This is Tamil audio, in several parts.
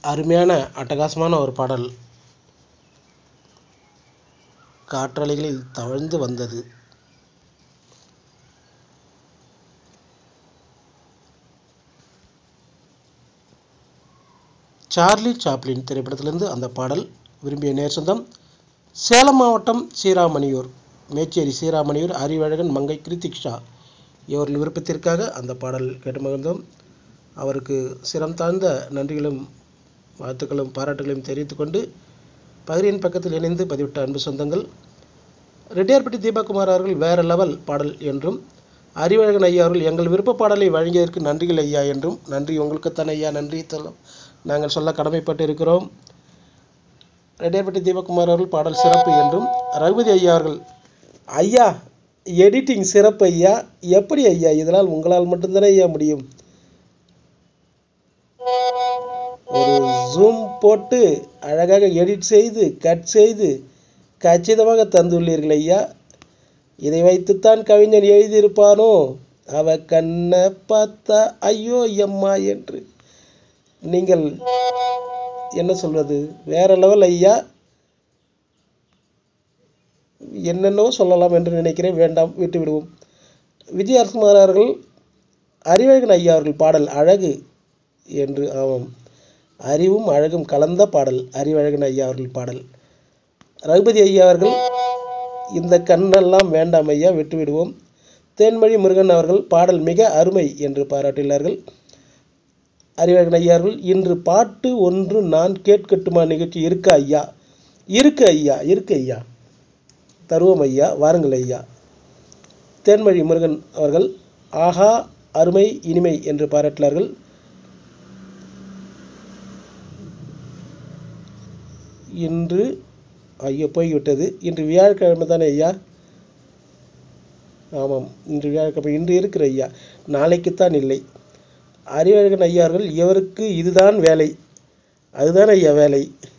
அருமையான அட்டகாசமான ஒரு பாடல் காற்றலைகளில் தவழ்ந்து வந்தது சார்லி சாப்ளின் திரைப்படத்திலிருந்து அந்த பாடல் விரும்பிய நேர் சொந்தம் சேலம் மாவட்டம் சீராமணியூர் மேச்சேரி சீராமணியூர் அறிவழகன் மங்கை கிருத்திக்ஷா இவர்கள் விருப்பத்திற்காக அந்த பாடல் கேட்டு மகிழ்ந்தோம் அவருக்கு சிரம் தாழ்ந்த நன்றிகளும் வாழ்த்துக்களும் பாராட்டுகளையும் தெரிவித்துக்கொண்டு பகிரின் பக்கத்தில் இணைந்து பதிவிட்ட அன்பு சொந்தங்கள் ரெட்டியார்பட்டி தீபகுமார் அவர்கள் வேற லெவல் பாடல் என்றும் அறிவழகன் ஐயா அவர்கள் எங்கள் விருப்ப பாடலை வழங்கியதற்கு நன்றிகள் ஐயா என்றும் நன்றி உங்களுக்குத்தான் ஐயா நன்றி சொல்ல நாங்கள் சொல்ல கடமைப்பட்டு இருக்கிறோம் ரெட்டியார்பட்டி தீபகுமார் அவர்கள் பாடல் சிறப்பு என்றும் ரகுபதி ஐயா அவர்கள் ஐயா எடிட்டிங் சிறப்பு ஐயா எப்படி ஐயா இதனால் உங்களால் மட்டும்தானே ஐயா முடியும் ஒரு ஜூம் போட்டு அழகாக எடிட் செய்து கட் செய்து கச்சிதமாக தந்துள்ளீர்கள் ஐயா இதை வைத்துத்தான் கவிஞன் எழுதியிருப்பானோ அவ கண்ணை பார்த்தா ஐயோ எம்மா என்று நீங்கள் என்ன சொல்வது வேற லெவல் ஐயா என்னென்னவோ சொல்லலாம் என்று நினைக்கிறேன் வேண்டாம் விட்டு விடுவோம் விஜய் அரசுமார் அவர்கள் அறிவழகன் ஐயா அவர்கள் பாடல் அழகு என்று ஆமாம் அறிவும் அழகும் கலந்த பாடல் அறிவழகன் ஐயா அவர்கள் பாடல் ரகுபதி ஐயா அவர்கள் இந்த கண்ணெல்லாம் வேண்டாம் ஐயா விட்டு விடுவோம் தேன்மொழி முருகன் அவர்கள் பாடல் மிக அருமை என்று பாராட்டியுள்ளார்கள் அறிவழகன் ஐயா அவர்கள் இன்று பாட்டு ஒன்று நான் கேட்கட்டுமா நிகழ்ச்சி இருக்கு ஐயா இருக்கு ஐயா இருக்கு ஐயா தருவோம் ஐயா வாருங்கள் ஐயா தேன்மொழி முருகன் அவர்கள் ஆஹா அருமை இனிமை என்று பாராட்டினார்கள் இன்று ஐயோ போய்விட்டது இன்று வியாழக்கிழமை தானே ஐயா ஆமாம் இன்று வியாழக்கிழமை இன்று இருக்கிற ஐயா நாளைக்குத்தான் இல்லை அறிவழகன் ஐயார்கள் இவருக்கு இதுதான் வேலை அதுதான் ஐயா வேலை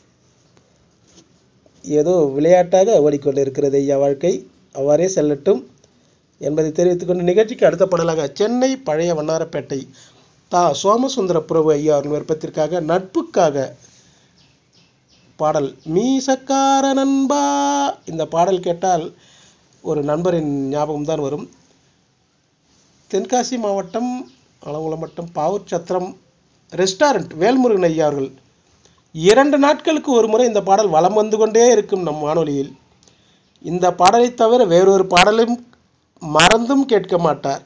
ஏதோ விளையாட்டாக ஓடிக்கொண்டு இருக்கிறது ஐயா வாழ்க்கை அவ்வாறே செல்லட்டும் என்பதை தெரிவித்துக்கொண்டு நிகழ்ச்சிக்கு அடுத்த பாடலாக சென்னை பழைய வண்ணாரப்பேட்டை தா சோமசுந்தர பிரபு ஐயா அவர்கள் விருப்பத்திற்காக நட்புக்காக பாடல் மீசக்கார நண்பா இந்த பாடல் கேட்டால் ஒரு நண்பரின் ஞாபகம் தான் வரும் தென்காசி மாவட்டம் அலங்குளம் வட்டம் பாவூர் சத்திரம் ரெஸ்டாரண்ட் வேல்முருகன் ஐயா அவர்கள் இரண்டு நாட்களுக்கு ஒரு முறை இந்த பாடல் வலம் வந்து கொண்டே இருக்கும் நம் வானொலியில் இந்த பாடலை தவிர வேறொரு பாடலும் மறந்தும் கேட்க மாட்டார்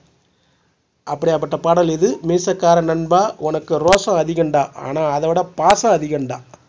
அப்படியாப்பட்ட பாடல் இது மீசக்கார நண்பா உனக்கு ரோசம் அதிகண்டா ஆனால் அதை விட பாசம் அதிகண்டா